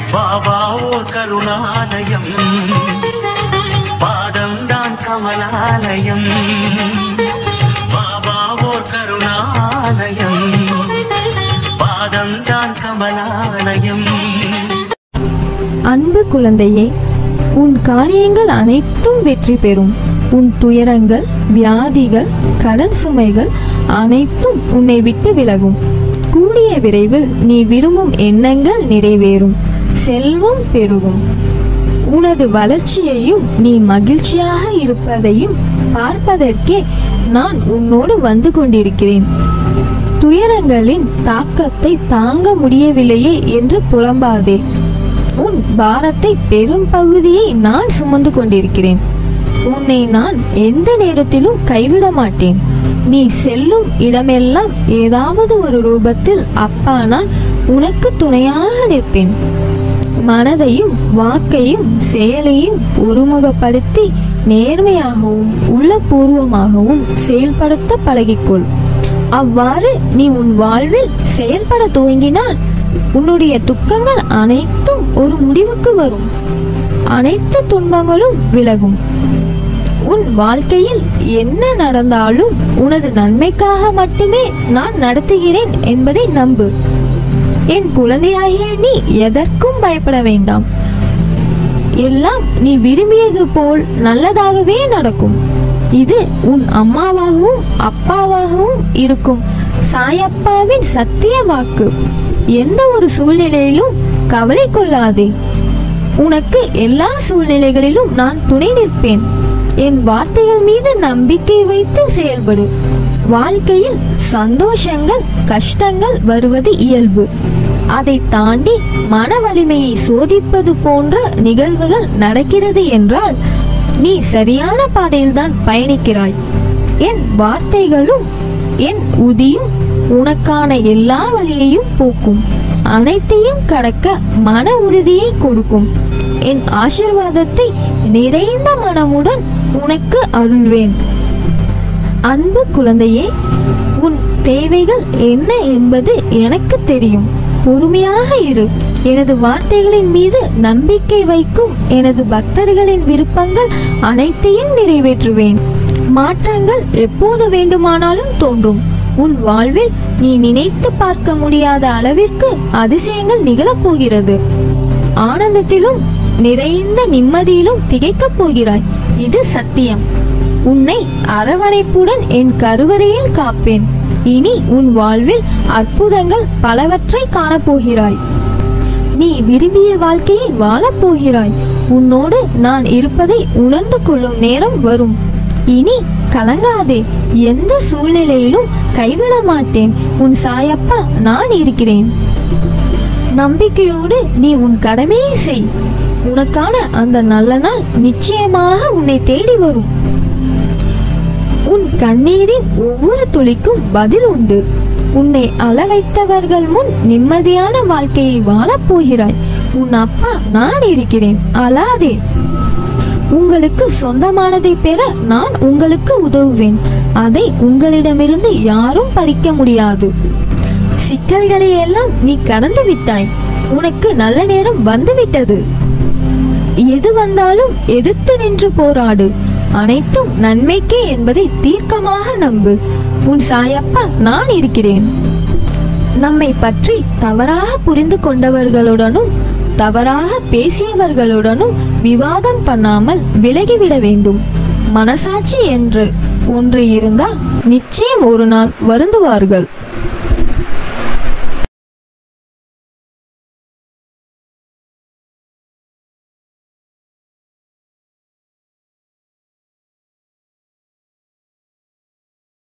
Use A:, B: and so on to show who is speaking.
A: பாபா ஓர் கருணாலயம் பாதம்தான் கமலாலயம் பாபா ஓர் கருணாலயம் பாதம்தான் கமலாலயம்
B: அன்பு குழந்தையே உன் காரியங்கள் அனைத்தும் வெற்றி பெறும் உன் துயரங்கள் வியாதிகள் கடன் சுமைகள் அனைத்தும் உன்னை விட்டு விலகும் கூடிய விரைவில் நீ விரும்பும் எண்ணங்கள் நிறைவேறும் செல்வம் பெருகும் உனது வளர்ச்சியையும் நீ மகிழ்ச்சியாக இருப்பதையும் பார்ப்பதற்கே நான் உன்னோடு வந்து கொண்டிருக்கிறேன் துயரங்களின் தாக்கத்தை தாங்க முடியவில்லையே என்று புலம்பாதே உன் பாரத்தை பெரும் பகுதியை நான் சுமந்து கொண்டிருக்கிறேன் உன்னை நான் எந்த நேரத்திலும் கைவிட மாட்டேன் நீ செல்லும் இடமெல்லாம் ஏதாவது ஒரு ரூபத்தில் அப்பா நான் உனக்கு துணையாக நிற்பேன் மனதையும் வாக்கையும் செயலையும் ஒருமுகப்படுத்தி நேர்மையாகவும் உள்ளபூர்வமாகவும் செயல்படுத்த பழகிக்கொள் அவ்வாறு நீ உன் வாழ்வில் செயல்பட துவங்கினால் உன்னுடைய துக்கங்கள் அனைத்தும் ஒரு முடிவுக்கு வரும் அனைத்து துன்பங்களும் விலகும் உன் வாழ்க்கையில் என்ன நடந்தாலும் உனது நன்மைக்காக மட்டுமே நான் நடத்துகிறேன் என்பதை நம்பு என் குழந்தையாகிய நீ எதற்கும் பயப்பட வேண்டாம் எல்லாம் நீ விரும்பியது போல் நல்லதாகவே நடக்கும் இது உன் அம்மாவாகவும் அப்பாவாகவும் இருக்கும் சாயப்பாவின் சத்திய வாக்கு எந்த ஒரு சூழ்நிலையிலும் கவலை கொள்ளாதே உனக்கு எல்லா சூழ்நிலைகளிலும் நான் துணை நிற்பேன் என் வார்த்தைகள் மீது நம்பிக்கை வைத்து செயல்படு வாழ்க்கையில் சந்தோஷங்கள் கஷ்டங்கள் வருவது இயல்பு அதை தாண்டி மன வலிமையை சோதிப்பது போன்ற நிகழ்வுகள் நடக்கிறது என்றால் நீ சரியான பாதையில்தான் பயணிக்கிறாய் என் வார்த்தைகளும் என் உதியும் உனக்கான எல்லா வழியையும் போக்கும் அனைத்தையும் கடக்க மன உறுதியை கொடுக்கும் என் ஆசிர்வாதத்தை நிறைந்த மனமுடன் உனக்கு அருள்வேன் அன்பு குழந்தையே உன் தேவைகள் என்ன என்பது எனக்கு தெரியும் பொறுமையாக இரு எனது வார்த்தைகளின் மீது நம்பிக்கை வைக்கும் எனது பக்தர்களின் விருப்பங்கள் அனைத்தையும் நிறைவேற்றுவேன் மாற்றங்கள் எப்போது வேண்டுமானாலும் தோன்றும் உன் வாழ்வில் நீ நினைத்து பார்க்க முடியாத அளவிற்கு அதிசயங்கள் நிகழப்போகிறது ஆனந்தத்திலும் நிறைந்த நிம்மதியிலும் திகைக்கப் போகிறாய் இது சத்தியம் உன்னை அரவணைப்புடன் என் கருவறையில் காப்பேன் இனி உன் வாழ்வில் அற்புதங்கள் பலவற்றை காணப்போகிறாய் நீ விரும்பிய வாழ்க்கையை வாழப் போகிறாய் உன்னோடு நான் இருப்பதை உணர்ந்து கொள்ளும் நேரம் வரும் இனி கலங்காதே எந்த சூழ்நிலையிலும் கைவிட மாட்டேன் உன் சாயப்பா நான் இருக்கிறேன் நம்பிக்கையோடு நீ உன் கடமையை செய் உனக்கான அந்த நல்ல நாள் நிச்சயமாக உன்னை தேடி வரும் உன் கண்ணீரின் ஒவ்வொரு துளிக்கும் பதில் உண்டு உன்னை அள வைத்தவர்கள் முன் நிம்மதியான வாழ்க்கையை வாழப் போகிறாய் உன் அப்பா நான் இருக்கிறேன் அழாதே உங்களுக்கு சொந்தமானதை பெற நான் உங்களுக்கு உதவுவேன் அதை உங்களிடமிருந்து யாரும் பறிக்க முடியாது சிக்கல்களை எல்லாம் நீ கடந்து விட்டாய் உனக்கு நல்ல நேரம் வந்துவிட்டது எது வந்தாலும் எதிர்த்து நின்று போராடு அனைத்தும் நன்மைக்கே என்பதை தீர்க்கமாக நம்பு உன் சாயப்பா நான் இருக்கிறேன் நம்மை பற்றி தவறாக புரிந்து கொண்டவர்களுடனும் தவறாக பேசியவர்களுடனும் விவாதம் பண்ணாமல் விலகிவிட வேண்டும் மனசாட்சி என்று ஒன்று இருந்தால் நிச்சயம் ஒரு நாள் வருந்துவார்கள்